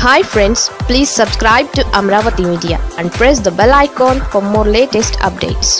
hi friends please subscribe to Amaravati media and press the bell icon for more latest updates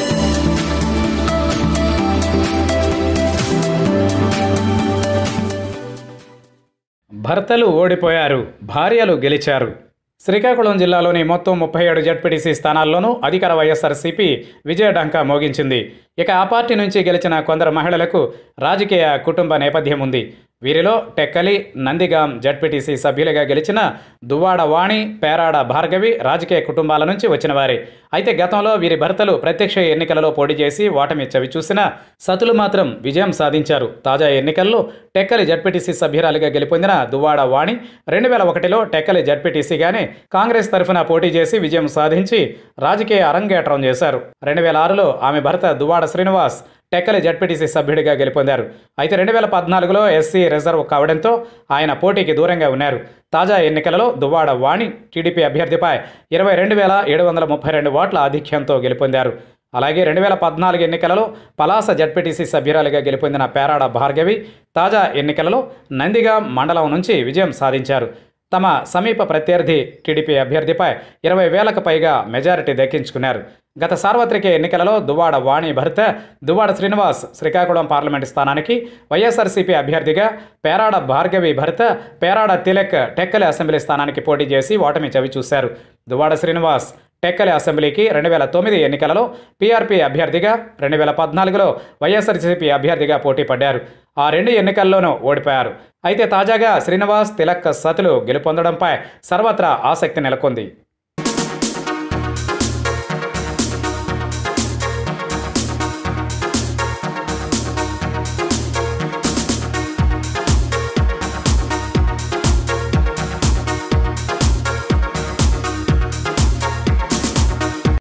భర్తలు ఓడిపోయారు భార్యలు గెలిచారు శ్రీకాకుళం జిల్లాలోని మొత్తం ముప్పై ఏడు జడ్పీటీసీ స్థానాల్లోనూ అధికార వైఎస్ఆర్సీపీ విజయడంక మోగించింది ఇక ఆ పార్టీ నుంచి గెలిచిన కొందరు మహిళలకు రాజకీయ కుటుంబ నేపథ్యం ఉంది వీరిలో టెక్కలి నందిగాం జడ్పీటీసీ సభ్యులుగా గెలిచిన దువ్వాడ వాణి పేరాడ భార్గవి రాజకీయ కుటుంబాల నుంచి వచ్చిన వారే అయితే గతంలో వీరి భర్తలు ప్రత్యక్ష ఎన్నికలలో పోటీ చేసి ఓటమి చవి చూసిన సతులు మాత్రం విజయం సాధించారు తాజా ఎన్నికల్లో టెక్కలి జడ్పీటీసీ సభ్యురాలిగా గెలుపొందిన దువ్వాడ వాణి రెండు వేల ఒకటిలో టెక్కలి జడ్పీటీసీగానే కాంగ్రెస్ తరఫున పోటీ చేసి విజయం సాధించి రాజకీయ అరంగేట్రం చేశారు రెండు వేల ఆరులో ఆమె భర్త దువ్వాడ శ్రీనివాస్ టెక్కలి జడ్పీటీసీ సభ్యుడిగా గెలుపొందారు అయితే రెండు వేల పద్నాలుగులో ఎస్సీ రిజర్వ్ కావడంతో ఆయన పోటీకి దూరంగా ఉన్నారు తాజా ఎన్నికలలో దువ్వాడ వాణి టీడీపీ అభ్యర్థిపై ఇరవై రెండు వేల ఏడు వందల ముప్పై రెండు ఓట్ల ఆధిక్యంతో గెలుపొందారు అలాగే రెండు వేల పద్నాలుగు ఎన్నికలలో పలాస జడ్పీటీసీ సభ్యురాలిగా గెలుపొందిన పేరాడ భార్గవి తాజా ఎన్నికలలో నందిగా మండలం నుంచి విజయం సాధించారు తమ సమీప ప్రత్యర్థి టీడీపీ అభ్యర్థిపై ఇరవై వేలకు పైగా మెజారిటీ దక్కించుకున్నారు గత సార్వత్రిక ఎన్నికలలో దువ్వాడ వాణి భర్త దువ్వాడ శ్రీనివాస్ శ్రీకాకుళం పార్లమెంటు స్థానానికి వైఎస్ఆర్సీపీ అభ్యర్థిగా పేరాడ భార్గవి భర్త పేరాడ తిలక్ టెక్కలి అసెంబ్లీ స్థానానికి పోటీ చేసి ఓటమి చవిచూశారు దువ్వాడ శ్రీనివాస్ టెక్కలి అసెంబ్లీకి రెండు వేల తొమ్మిది ఎన్నికలలో పీఆర్పీ అభ్యర్థిగా రెండు వేల పద్నాలుగులో వైఎస్ఆర్సీపీ అభ్యర్థిగా పోటీ పడ్డారు ఆ రెండు ఎన్నికల్లోనూ ఓడిపోయారు అయితే తాజాగా శ్రీనివాస్ తిలక్ సతులు గెలుపొందడంపై సర్వత్రా ఆసక్తి నెలకొంది